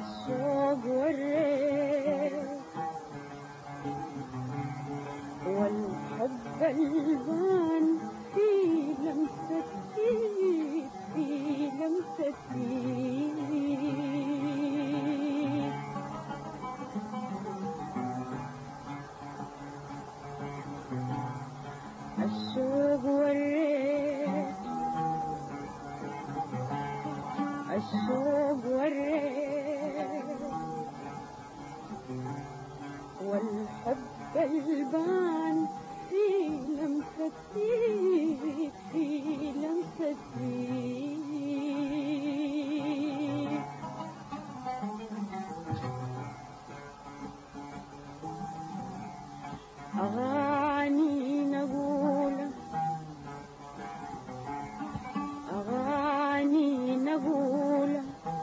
الشوق والريح والحب البان في لمسة ايد في لمسة ايد الشوق والريح الشوق والريح والحب البان في لمستي في لمستي أغاني نقول أغاني نقول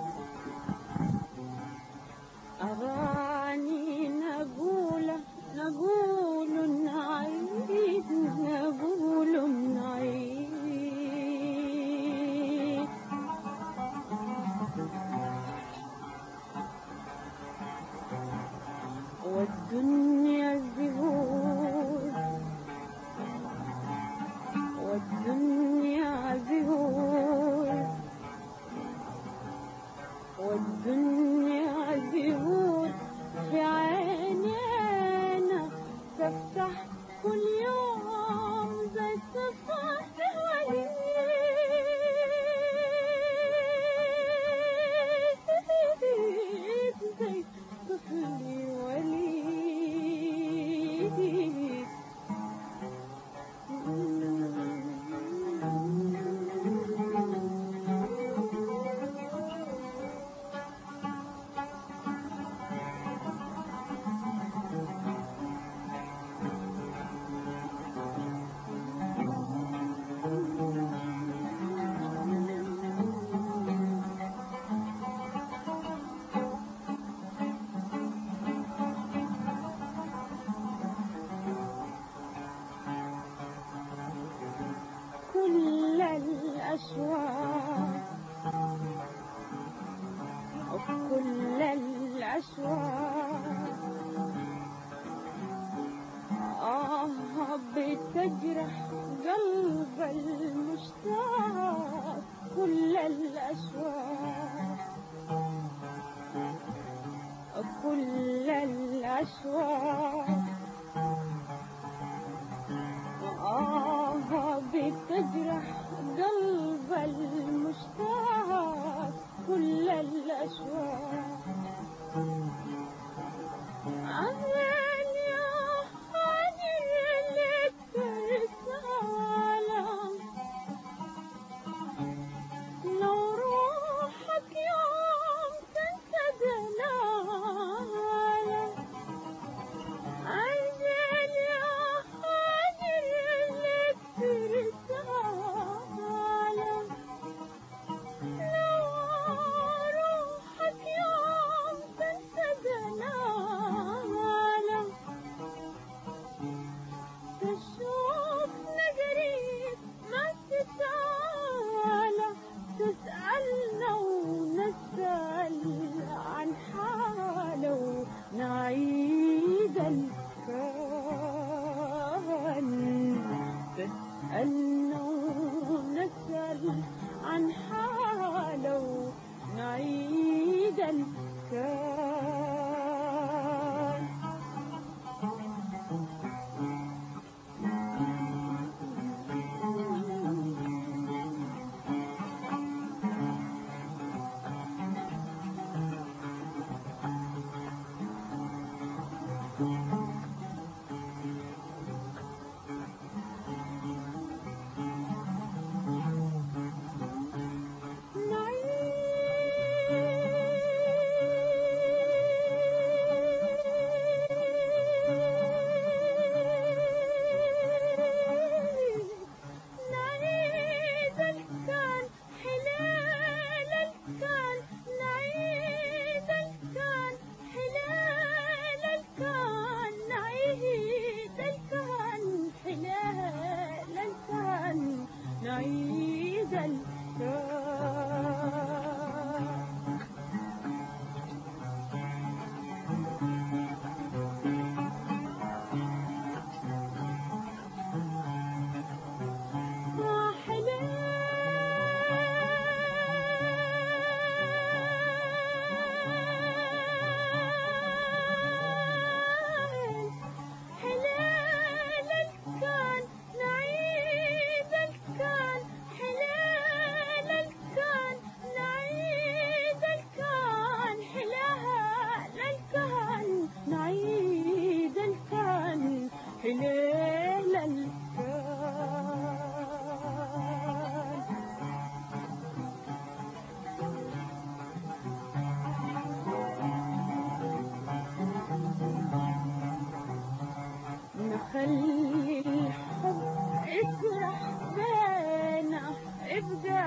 أغاني نقول نقول نعيد نقول نعيد والدنيا زهور والدنيا زهور والدنيا زهور في عينينا تفتح كل يوم زي صفحة وليد زي طفل وليد كل الأشواق كل الأشواق آه بتجرح قلب المشتاق كل الأشواق كل الأشواق آه بتجرح قلب المشتاق كل الأشواق أهل يا حنين لك رسالة لو روحك يوم تنسى دلالة أجل يا حنين لك رسالة لو روحك يوم تنسى دلالة تشوفنا قريب ما تسأل تسألنا ونسأل عن حاله ونعيد الكان تسألنا ونسأل عن حاله ونعيد الكان نعيد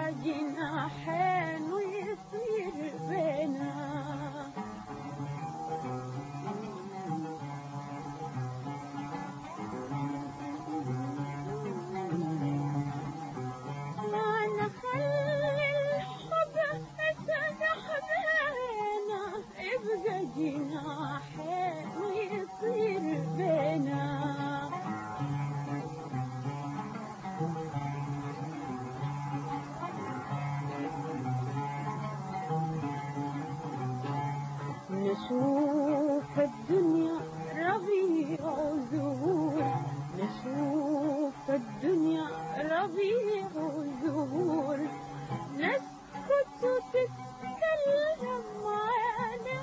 جناحين ويصير بينا ما نخلي الحب يسرح بينا ابقى جناحين ويصير بينا نشوف الدنيا ربيع وزهور نشوف الدنيا ربيع وزهور نسكت وتتكلم معانا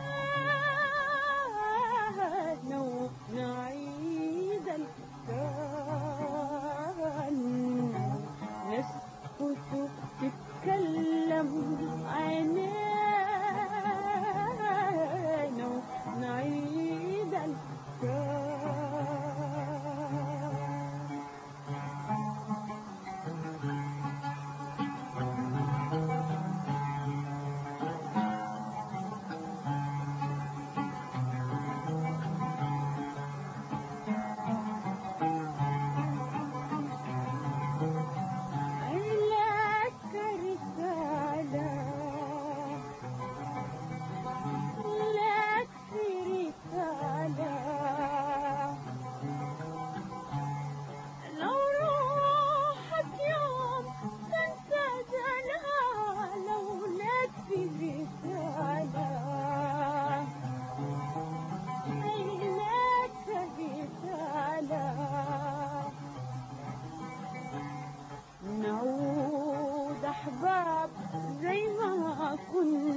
ونعيد الكلام نسكت وتتكلم عينينا ونعيد الكلام لك رسالة لك رسالة لو روحك يوم تنسى جلالة ولك رسالة لك رسالة نعود أحباب زي ما كنا